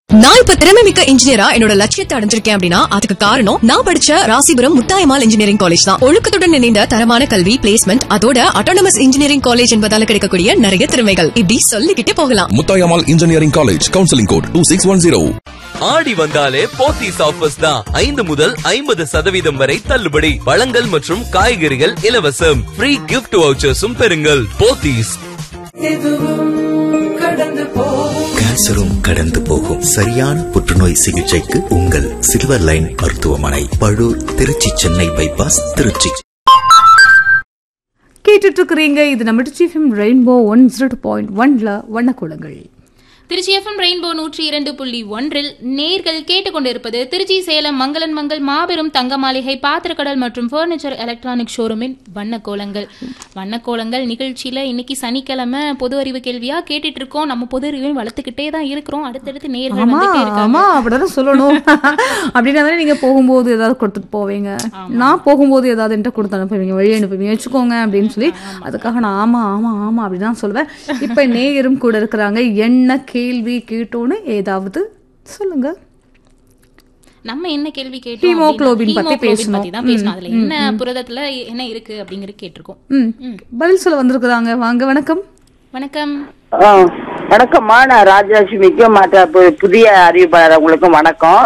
நான் இப்ப திறமை மிக்க இன்ஜினியரா என்னோட லட்சியத்தை அடைஞ்சிருக்கேன் அப்படின்னா அதுக்கு காரணம் நான் படிச்ச ராசிபுரம் முத்தாயமால் இன்ஜினியரிங் காலேஜ் தான் ஒழுக்கத்துடன் இணைந்த தரமான கல்வி பிளேஸ்மெண்ட் அதோட அட்டானமஸ் இன்ஜினியரிங் காலேஜ் என்பதால கிடைக்கக்கூடிய நிறைய திறமைகள் இப்படி சொல்லிக்கிட்டே போகலாம் Muthayammal engineering college counselling code two six one zero ஆடி வந்தாலே போத்தீஸ் ஆஃபர்ஸ் தான் ஐந்து முதல் ஐம்பது சதவீதம் வரை தள்ளுபடி பழங்கள் மற்றும் காய்கறிகள் இலவசம் ஃப்ரீ கிஃப்ட் வவுச்சர்ஸும் பெறுங்கள் போத்தீஸ் கேன்சரும் கடந்து போகும் சரியான புற்றுநோய் சிகிச்சைக்கு உங்கள் சில்வர் லைன் மருத்துவமனை பழூர் திருச்சி சென்னை பைபாஸ் திருச்சி கேட்டுட்டு இருக்கிறீங்க இது நம்ம சீஃபம் ரெயின்போ ஒன் ஜீரோ பாயிண்ட் ஒன்ல வண்ணக்குளங்கள் திருச்சி எஃப்எம் ரெயின்போ நூற்றி இரண்டு புள்ளி ஒன்றில் நேர்கள் கேட்டுக்கொண்டிருப்பது திருச்சி சேலம் மங்களன் மங்கள் மாபெரும் தங்க மாளிகை பாத்திரக்கடல் மற்றும் ஃபர்னிச்சர் எலக்ட்ரானிக் ஷோரூமின் வண்ணக்கோலங்கள் வண்ணக்கோலங்கள் நிகழ்ச்சியில இன்னைக்கு சனிக்கிழமை பொது அறிவு கேள்வியா கேட்டுட்டு இருக்கோம் நம்ம பொது அறிவையும் வளர்த்துக்கிட்டே தான் இருக்கிறோம் அடுத்தடுத்து நேர்கள் ஆமா வந்துட்டே இருக்காங்க ஆமா அப்படிதான் சொல்லணும் அப்படின்னா தானே நீங்க போகும்போது ஏதாவது கொடுத்துட்டு போவீங்க நான் போகும்போது ஏதாவது என்கிட்ட கொடுத்து அனுப்புவீங்க வழி அனுப்புவீங்க வச்சுக்கோங்க அப்படின்னு சொல்லி அதுக்காக நான் ஆமா ஆமா ஆமா அப்படிதான் சொல்லுவேன் இப்ப நேயரும் கூட இருக்கிறாங்க என்ன கேள்வி கேட்டோன்னு ஏதாவது சொல்லுங்க நம்ம என்ன கேள்வி கேட்டோம் ஹீமோகுளோபின் பத்தி ஹீமோகுளோபின் பேசணும். பத்தி தான் பேசணும் அதுல என்ன புரதத்துல என்ன இருக்கு அப்படிங்கறது கேட்டிருக்கோம் ம் பதில் சொல்ல வந்திருக்கிறாங்க வாங்க வணக்கம் வணக்கம் ஆ, வணக்கம்மா நான் ராஜலட்சுமிக்கும் மற்ற பு- புதிய அறிவிப்பாளர் உங்களுக்கும் வணக்கம்